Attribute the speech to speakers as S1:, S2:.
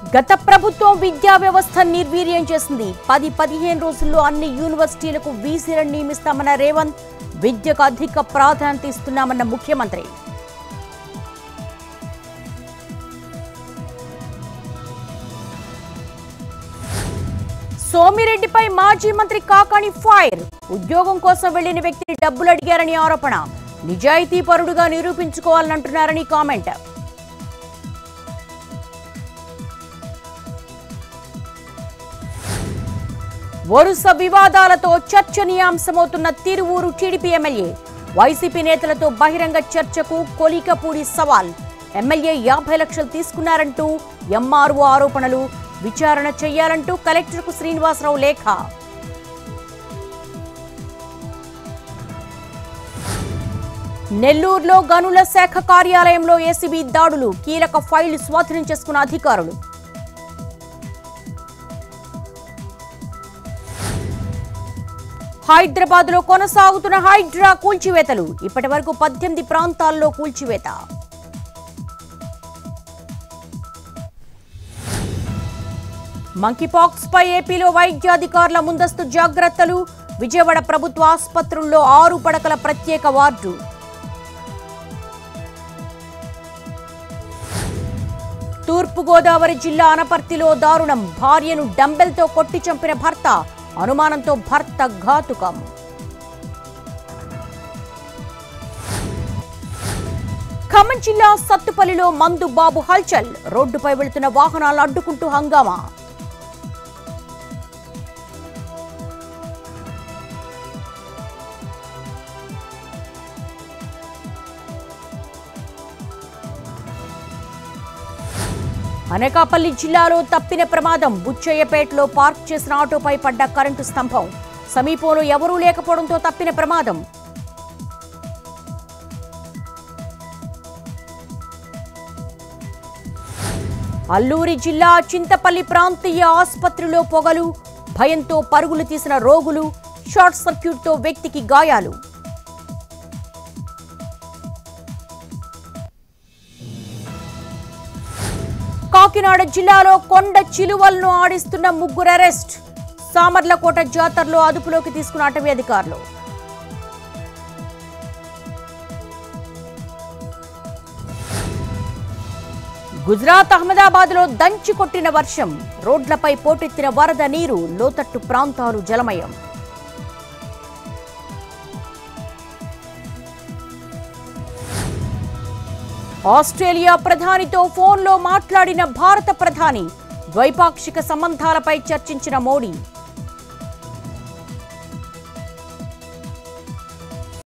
S1: గత ప్రభుత్వం విద్యా వ్యవస్థ నిర్వీర్యం చేసింది పది పదిహేను రోజుల్లో అన్ని యూనివర్సిటీలకు వీసీలను నియమిస్తామన్న రేవంత్ విద్యకు అధిక ప్రాధాన్యత ఇస్తున్నామన్న ముఖ్యమంత్రి సోమిరెడ్డిపై మాజీ మంత్రి కాకాణి ఫైర్ ఉద్యోగం కోసం వెళ్లిన వ్యక్తిని డబ్బులు అడిగారని ఆరోపణ నిజాయితీ పరుడుగా నిరూపించుకోవాలంటున్నారని కామెంట్ వరుస వివాదాలతో చర్చనీయాంశమవుతున్న తిరువూరు టీడీపీ ఎమ్మెల్యే వైసీపీ నేతలతో బహిరంగ చర్చకు కొలికపూడి సవాల్ ఎమ్మెల్యే యాభై లక్షలు తీసుకున్నారంటూ ఎంఆర్ఓ ఆరోపణలు విచారణ చేయాలంటూ కలెక్టర్కు శ్రీనివాసరావు లేఖ నెల్లూరులో గనుల శాఖ కార్యాలయంలో ఏసీబీ దాడులు కీలక ఫైల్ స్వాధీనం చేసుకున్న అధికారులు హైదరాబాద్ లో కొనసాగుతున్న హైడ్రా కూల్చివేతలు ఇప్పటి వరకు పద్దెనిమిది ప్రాంతాల్లో కూల్చివేత మంకీపాక్స్ పై ఏపీలో వైద్యాధికారుల ముందస్తు జాగ్రత్తలు విజయవాడ ప్రభుత్వ ఆసుపత్రుల్లో ఆరు పడకల ప్రత్యేక వార్డు తూర్పుగోదావరి జిల్లా అనపర్తిలో దారుణం భార్యను డంబెల్తో కొట్టి చంపిన భర్త అనుమానంతో భర్త ఘాతుకం ఖమ్మం జిల్లా సత్తుపల్లిలో మందు బాబు హల్చల్ రోడ్డుపై వెళుతున్న వాహనాలు అడ్డుకుంటూ హంగామా అనకాపల్లి జిల్లాలో తప్పిన ప్రమాదం బుచ్చయ్యపేటలో పార్క్ చేసిన ఆటోపై పడ్డ కరెంటు స్తంభం సమీపంలో ఎవరూ లేకపోవడంతో తప్పిన ప్రమాదం అల్లూరి జిల్లా చింతపల్లి ప్రాంతీయ ఆసుపత్రిలో పొగలు భయంతో పరుగులు తీసిన రోగులు షార్ట్ సర్క్యూట్తో వ్యక్తికి గాయాలు కాకినాడ జిల్లాలో కొండ చిలువలను ఆడిస్తున్న ముగ్గురు అరెస్ట్ సామర్లకోట జాతరలో అదుపులోకి తీసుకున్న అటవీ అధికారులు గుజరాత్ అహ్మదాబాద్ లో దంచి కొట్టిన వర్షం రోడ్లపై పోటెత్తిన వరద నీరు లోతట్టు ప్రాంతాలు జలమయం ఆస్ట్రేలియా ప్రధానితో ఫోన్లో మాట్లాడిన భారత ప్రధాని ద్వైపాక్షిక సంబంధాలపై చర్చించిన మోడీ